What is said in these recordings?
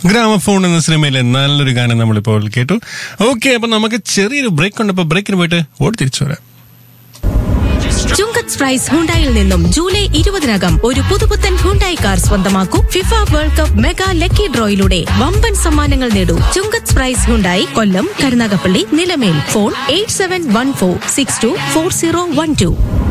Gramophone എന്ന സിനിമയിലെ നല്ലൊരു ഗാനം നമ്മളിപ്പോൾ കേട്ടു ഓക്കെ അപ്പൊ നമുക്ക് ചെറിയൊരു ബ്രേക്ക് ഉണ്ട് അപ്പൊ ബ്രേക്കിന് പോയിട്ട് ഓടി തിരിച്ചു വരാം ചുങ്കത്ത് പ്രൈസ് ഹുണ്ടായിൽ നിന്നും ജൂലൈ ഇരുപതിനകം ഒരു പുതുപുത്തൻ ഹുണ്ടായി കാർ സ്വന്തമാക്കൂ FIFA world cup mega lucky ഡ്രോയിലൂടെ വമ്പൻ സമ്മാനങ്ങൾ നേടൂ Chungath prize Hyundai Kollam Karunagappally Nilamel phone eight seven one four six two four zero one two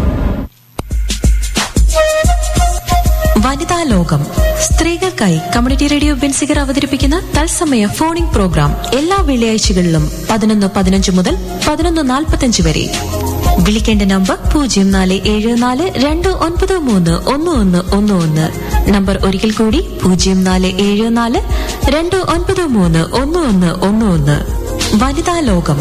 വനിതാ ലോകം സ്ത്രീകൾക്കായി കമ്മ്യൂണിറ്റി റേഡിയോ ബെൻസിഗർ അവതരിപ്പിക്കുന്ന തത്സമയ ഫോണിംഗ് പ്രോഗ്രാം എല്ലാ വെള്ളിയാഴ്ചകളിലും പതിനൊന്ന് പതിനഞ്ച് മുതൽ പതിനൊന്ന് നാൽപ്പത്തഞ്ച് വരെ വിളിക്കേണ്ട നമ്പർ പൂജ്യം നാല് ഏഴ് നാല് രണ്ട് ഒൻപത് മൂന്ന് ഒന്ന് ഒന്ന് ഒന്ന് ഒന്ന് നമ്പർ ഒരിക്കൽ കൂടി പൂജ്യം നാല് ഏഴ് നാല് രണ്ട് ഒൻപത് മൂന്ന് ഒന്ന് ഒന്ന് ഒന്ന് ഒന്ന് വനിതാ ലോകം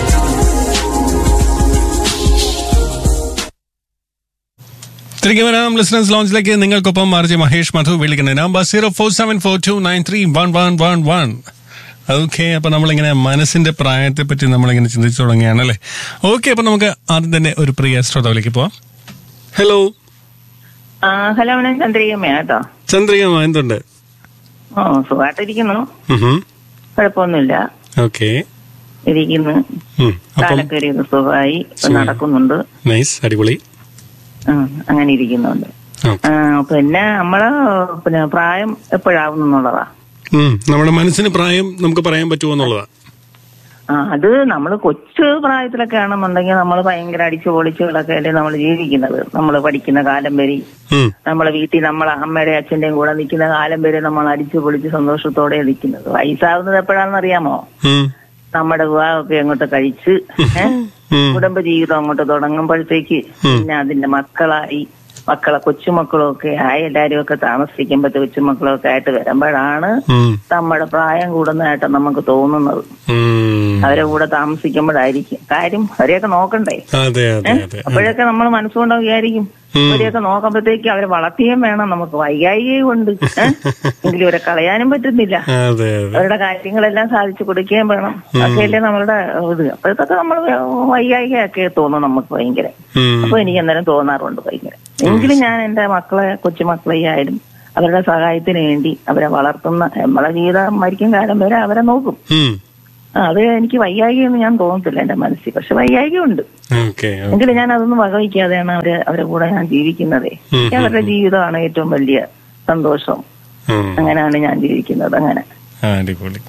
തിരികെ വരാം ലിസണേഴ്സ് ലോഞ്ചിലേക്ക് നിങ്ങൾക്കൊപ്പം ആർജി മഹേഷ് മധു വിളിക്കുന്ന number zero four seven four two nine three one one one one okay അപ്പൊ നമ്മളിങ്ങനെ മനസ്സിന്റെ പ്രായത്തെ പറ്റി നമ്മളിങ്ങനെ ചിന്തിച്ചു തുടങ്ങിയാണ് അല്ലേ ഓക്കെ അപ്പൊ നമുക്ക് ആദ്യം തന്നെ ഒരു പ്രിയ ശ്രോതാവിലേക്ക് പോവാം ഹലോ ആ ഹലോ ഞാൻ ചന്ദ്രികമ്മ കേട്ടോ ചന്ദ്രിക എന്തുണ്ട് ഓ സുഖമായിട്ടിരിക്കുന്നു കുഴപ്പമൊന്നുമില്ല ഓക്കെ ഇരിക്കുന്നു അപ്പം കാലൊക്കെ ഒരു സുഖമായി ഇപ്പൊ സുഖം. നടക്കുന്നുണ്ട് നൈസ് അടിപൊളി ആ, അങ്ങനെ ഇരിക്കുന്നുണ്ട് ഓക്കെ ആ, പിന്നെ നമ്മള് പിന്നെ പ്രായം എപ്പോഴാവുന്നു എന്നുള്ളതാ ഉം. നമ്മുടെ മനസ്സിന് പ്രായം നമുക്ക് പറയാൻ പറ്റുമോ എന്നുള്ളതാ ആ അത് നമ്മൾ കൊച്ചു പ്രായത്തിലൊക്കെ ആണെന്നുണ്ടെങ്കിൽ നമ്മൾ ഭയങ്കര അടിച്ചു പൊളിച്ചുകളൊക്കെ അല്ലേ നമ്മൾ ജീവിക്കുന്നത് നമ്മൾ പഠിക്കുന്ന കാലം വരെ ഉം. നമ്മളെ വീട്ടിൽ നമ്മളെ അമ്മയുടെ അച്ഛന്റെയും കൂടെ നിൽക്കുന്ന കാലം വരെ നമ്മൾ അടിച്ചു പൊളിച്ച് സന്തോഷത്തോടെ നിൽക്കുന്നത് വയസ്സാവുന്നത് എപ്പോഴാണെന്ന് അറിയാമോ ഉം. നമ്മുടെ വിവാഹമൊക്കെ അങ്ങോട്ട് കഴിച്ച് ഏ? ഉം. കുടുംബ ജീവിതം അങ്ങോട്ട് തുടങ്ങുമ്പോഴത്തേക്ക് പിന്നെ അതിന്റെ മക്കളായി മക്കളെ കൊച്ചുമക്കളും ഒക്കെ ആയി എല്ലാരും ഒക്കെ താമസിക്കുമ്പോഴത്തെ കൊച്ചുമക്കളും ഒക്കെ ആയിട്ട് വരുമ്പോഴാണ് ഉം. നമ്മുടെ പ്രായം കൂടുന്നതായിട്ട് നമുക്ക് തോന്നുന്നത് ഉം. അവരെ കൂടെ താമസിക്കുമ്പോഴായിരിക്കും കാര്യം അവരെയൊക്കെ നോക്കണ്ടേ അതെ അതെ ഏ? അതെ അപ്പോഴൊക്കെ നമ്മൾ മനസ്സുകൊണ്ട് വിചാരിക്കും ഉം. അവരെയൊക്കെ നോക്കുമ്പോഴത്തേക്ക് അവരെ വളർത്തിയും വേണം നമുക്ക് വൈകായികയും ഉണ്ട് ഏ? എങ്കിലും ഇവരെ കളയാനും പറ്റുന്നില്ല അതെ അതെ അവരുടെ കാര്യങ്ങളെല്ലാം സാധിച്ചു കൊടുക്കുകയും വേണം അതൊക്കെയല്ലേ നമ്മളുടെ ഇത് അപ്പോഴത്തൊക്കെ നമ്മൾ വൈകായികയൊക്കെ തോന്നും നമുക്ക് ഭയങ്കര ഉം. അപ്പൊ എനിക്ക് അന്നേരം തോന്നാറുണ്ട് ഭയങ്കര എങ്കിലും ഞാൻ എന്റെ മക്കളെ കൊച്ചുമക്കളെ ആയാലും അവരുടെ സഹായത്തിന് വേണ്ടി അവരെ വളർത്തുന്ന നമ്മളെ ജീവിതം മരിക്കും കാലം വരെ അവരെ നോക്കും ഉം. ആ, അത് എനിക്ക് വൈകായികയൊന്നും ഞാൻ തോന്നത്തില്ല എന്റെ മനസ്സിൽ പക്ഷെ വൈകായികമുണ്ട് ഓക്കെ എങ്കിലും ഞാൻ അതൊന്നും വകവയ്ക്കാതെയാണ് അവരെ അവരെ കൂടെ ഞാൻ ജീവിക്കുന്നതേ ഉം, എനിക്ക് അവരുടെ ജീവിതമാണ് ഏറ്റവും വലിയ സന്തോഷം ഉം. അങ്ങനെയാണ് ഞാൻ ജീവിക്കുന്നത് അങ്ങനെ ആ, അടിപൊളി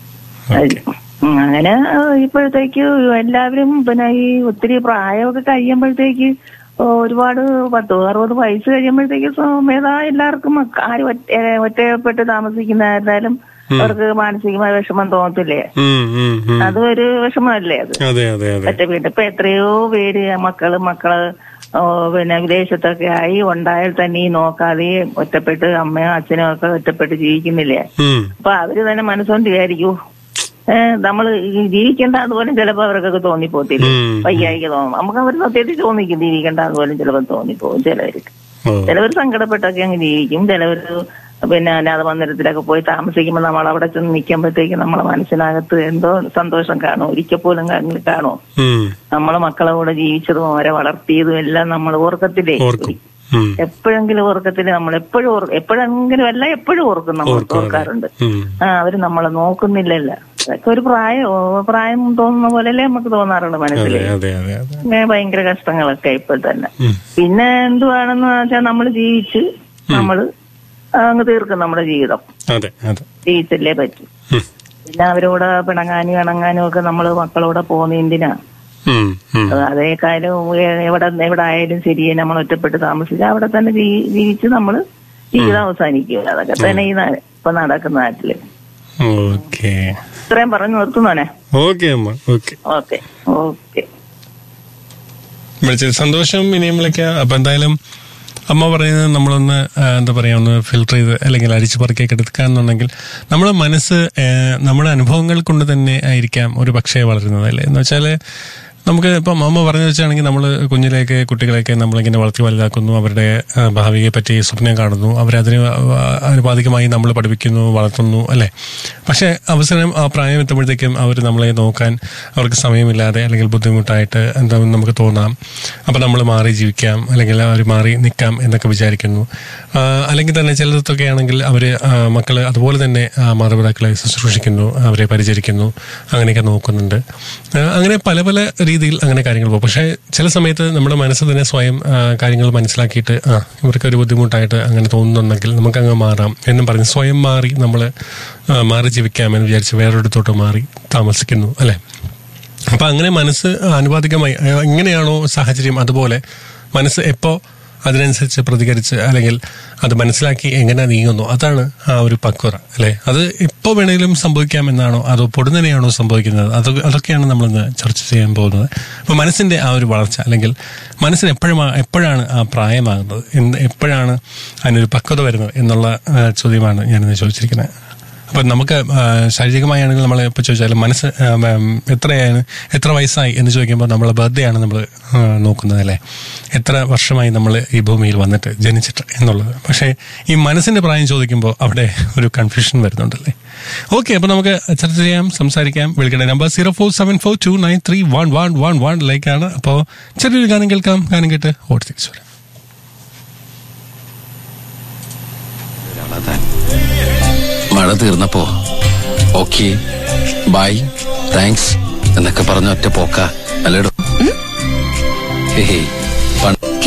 ഉം, അങ്ങനെ ആ, ഇപ്പോഴത്തേക്ക് എല്ലാവരും പിന്നെ ഈ ഒത്തിരി പ്രായമൊക്കെ കഴിയുമ്പോഴത്തേക്ക് ഒരുപാട് പത്ത് അറുപത് വയസ്സ് കഴിയുമ്പോഴത്തേക്ക് സ്വമേധാ എല്ലാവർക്കും മക്ക- ആരും ഒറ്റ ഒറ്റപ്പെട്ട് താമസിക്കുന്നതായിരുന്നാലും അവർക്ക് മാനസികമായ വിഷമം തോന്നത്തില്ലേ ഉം, ഉം, ഉം. അതും ഒരു വിഷമമല്ലേ അത് അതെ അതെ അതെ ഒറ്റ വീട് ഇപ്പൊ എത്രയോ പേര് മക്കള് മക്കള് ഓ, പിന്നെ വിദേശത്തൊക്കെ ആയി ഉണ്ടായാൽ തന്നെ ഈ നോക്കാതെ ഒറ്റപ്പെട്ട് അമ്മയോ അച്ഛനോ ഒക്കെ ഒറ്റപ്പെട്ട് ജീവിക്കുന്നില്ലേ ഉം. അപ്പൊ അവര് തന്നെ മനസ്സുകൊണ്ട് വിചാരിക്കൂ ഏഹ് നമ്മള് ഈ ജീവിക്കേണ്ട അതുപോലും ചിലപ്പോ അവർക്കൊക്കെ തോന്നിപ്പോത്തില്ല ഉം. വയ്യായിക തോന്നും നമുക്ക് അവർ സത്യത്തിൽ തോന്നിക്കും ജീവിക്കേണ്ട അതുപോലും ചിലപ്പോൾ തോന്നിപ്പോകും ചിലവർക്ക് ഓ ചിലവർ സങ്കടപ്പെട്ടൊക്കെ അങ്ങ് ജീവിക്കും ചിലവർ പിന്നെ അനാഥ മന്ദിരത്തിലൊക്കെ പോയി താമസിക്കുമ്പോൾ നമ്മൾ അവിടെ ചെന്ന് നിൽക്കുമ്പോഴത്തേക്ക് നമ്മളെ മനസ്സിനകത്ത് എന്തോ സന്തോഷം കാണും ഒരിക്കൽ പോലും കണ്ണിൽ കാണും ഉം. നമ്മളെ മക്കളെ കൂടെ ജീവിച്ചതും അവരെ വളർത്തിയതും എല്ലാം നമ്മൾ ഓർക്കത്തില്ലേ ഓർക്കും ഉം. എപ്പോഴെങ്കിലും ഓർക്കത്തില്ല നമ്മൾ എപ്പോഴും ഓർ- എപ്പോഴെങ്കിലും അല്ല എപ്പോഴും ഓർക്കും നമ്മൾ ഓർക്കും, അതെ. ഓർക്കാറുണ്ട് ഉം. ആ അവര് നമ്മളെ നോക്കുന്നില്ലല്ലോ അതൊക്കെ ഒരു പ്രായം ഓ, പ്രായം തോന്നുന്ന പോലെയല്ലേ നമുക്ക് തോന്നാറുണ്ട് മനസ്സിൽ അതെ അതെ അതെ അതെ പിന്നെ ഭയങ്കര കഷ്ടങ്ങളൊക്കെ ഇപ്പോൾ തന്നെ ഉം. പിന്നെ എന്തുവാണെന്ന് വെച്ചാൽ നമ്മൾ ജീവിച്ച് നമ്മള് അങ്ങ് തീർക്കും നമ്മുടെ ജീവിതം അതെ അതെ ജീവിച്ചല്ലേ പറ്റൂ ഉം. പിന്നെ അവരോട് പിണങ്ങാനും ഇണങ്ങാനും ഒക്കെ നമ്മള് മക്കളോടെ പോകുന്ന എന്തിനാ ഉം. ഉം. അത് അതേ കാര്യം എ- എവിടെ എവിടെ ആയാലും ശരി നമ്മൾ ഒറ്റപ്പെട്ട് താമസിച്ച് അവിടെ തന്നെ ജീ- ജീവിച്ച് നമ്മള് ജീവിതം അവസാനിക്കുക അതൊക്കെ തന്നെ ഈ നാ- ഇപ്പൊ നടക്കുന്ന നാട്ടില് ഓക്കെ ഇത്രയും പറഞ്ഞു നിർത്തുന്നോനെ ഓക്കെ അമ്മ ഓക്കെ ഓക്കെ ഓക്കെ വിളിച്ചത് സന്തോഷം ഇനിയും വിളിക്കാം അപ്പൊ എന്തായാലും അമ്മ പറയുന്നത് നമ്മളൊന്ന് ആ, എന്താ പറയാ ഒന്ന് ഫിൽട്ടർ ചെയ്ത് അല്ലെങ്കിൽ അരിച്ചു പറക്കിയൊക്കെ എടുക്കാന്നുണ്ടെങ്കിൽ നമ്മുടെ മനസ്സ് ആ, നമ്മുടെ അനുഭവങ്ങൾ കൊണ്ട് തന്നെ ആയിരിക്കാം ഒരു പക്ഷേ വളരുന്നത് അല്ലേ എന്ന് വെച്ചാല് നമുക്ക് ഇപ്പം അമ്മ പറഞ്ഞു വെച്ചാണെങ്കിൽ നമ്മൾ കുഞ്ഞിലേക്ക് കുട്ടികളെയൊക്കെ നമ്മളിങ്ങനെ വളർത്തി വലുതാക്കുന്നു അവരുടെ ആ, ഭാവിയെ പറ്റി സ്വപ്നം കാണുന്നു അവരതിന് ആ, അനുപാതികമായി നമ്മൾ പഠിപ്പിക്കുന്നു വളർത്തുന്നു അല്ലേ പക്ഷേ അവസരം ആ പ്രായം എത്തുമ്പോഴത്തേക്കും അവർ നമ്മളെ നോക്കാൻ അവർക്ക് സമയമില്ലാതെ അല്ലെങ്കിൽ ബുദ്ധിമുട്ടായിട്ട് എന്താ നമുക്ക് തോന്നാം അപ്പം നമ്മൾ മാറി ജീവിക്കാം അല്ലെങ്കിൽ അവർ മാറി നിൽക്കാം എന്നൊക്കെ വിചാരിക്കുന്നു ആ, അല്ലെങ്കിൽ തന്നെ ചിലതൊക്കെ ആണെങ്കിൽ അവർ മക്കൾ അതുപോലെ തന്നെ ആ, മാതാപിതാക്കളെ ശുശ്രൂഷിക്കുന്നു അവരെ പരിചരിക്കുന്നു അങ്ങനെയൊക്കെ നോക്കുന്നുണ്ട് ആ, അങ്ങനെ പല പല രീതിയിൽ അങ്ങനെ കാര്യങ്ങൾ പോകും പക്ഷേ ചില സമയത്ത് നമ്മുടെ മനസ്സ് തന്നെ സ്വയം ആ, കാര്യങ്ങൾ മനസ്സിലാക്കിയിട്ട് ആ ഇവർക്ക് ഒരു ബുദ്ധിമുട്ടായിട്ട് അങ്ങനെ തോന്നുന്നുണ്ടെങ്കിൽ നമുക്ക് അങ്ങ് മാറാം എന്നും പറഞ്ഞ് സ്വയം മാറി നമ്മൾ മാറി ജീവിക്കാമെന്ന് വിചാരിച്ച് വേറൊരിടത്തോട്ട് മാറി താമസിക്കുന്നു അല്ലേ അപ്പൊ അങ്ങനെ മനസ്സ് അനുപാതികമായി ആ, എങ്ങനെയാണോ സാഹചര്യം അതുപോലെ മനസ്സ് എപ്പോ അതിനനുസരിച്ച് പ്രതികരിച്ച് അല്ലെങ്കിൽ അത് മനസ്സിലാക്കി എങ്ങനെ നീങ്ങുന്നു അതാണ് ആ ഒരു പക്വത അല്ലെ അത് എപ്പോ വേണേലും സംഭവിക്കാമെന്നാണോ അതോ പൊടുന്നനെയാണോ സംഭവിക്കുന്നത് അത് അതൊക്കെയാണ് നമ്മളിന്ന് ചർച്ച ചെയ്യാൻ പോകുന്നത് അപ്പൊ മനസ്സിന്റെ ആ ഒരു വളർച്ച അല്ലെങ്കിൽ മനസ്സിന് എപ്പോഴും എപ്പോഴാണ് ആ പ്രായമാകുന്നത് എന്ന് എപ്പോഴാണ് അതിനൊരു പക്വത വരുന്നത് എന്നുള്ള ആ, ചോദ്യമാണ് ഞാനിന്ന് ചോദിച്ചിരിക്കുന്നത് അപ്പൊ നമുക്ക് ആ, ശാരീരികമായാണെങ്കിൽ നമ്മൾ ഇപ്പൊ ചോദിച്ചാലും മനസ്സ് ആ, ഉം, എത്രയാണ് എത്ര വയസ്സായി എന്ന് ചോദിക്കുമ്പോൾ നമ്മളെ ബർത്ത്ഡേ ആണ് നമ്മൾ നോക്കുന്നത് അല്ലേ എത്ര വർഷമായി നമ്മൾ ഈ ഭൂമിയിൽ വന്നിട്ട് ജനിച്ചിട്ട് എന്നുള്ളത് പക്ഷേ ഈ മനസ്സിന്റെ പ്രായം ചോദിക്കുമ്പോൾ അവിടെ ഒരു കൺഫ്യൂഷൻ വരുന്നുണ്ടല്ലേ ഓക്കെ അപ്പൊ നമുക്ക് ചർച്ച ചെയ്യാം സംസാരിക്കാം വിളിക്കേണ്ട number zero four seven four two nine three one one one one ലൈക്കാണ് അപ്പോൾ ചെറിയൊരു ഗാനം കേൾക്കാം ഗാനം കേട്ട് ഓടി തിരിച്ചു വരാം ഒരാളാ താൻ. മഴ തീർന്നപ്പോ ഓക്കെ ബൈ താങ്ക്സ് എന്നൊക്കെ പറഞ്ഞ ഒറ്റ പോക്ക അല്ലേടോ ഹേ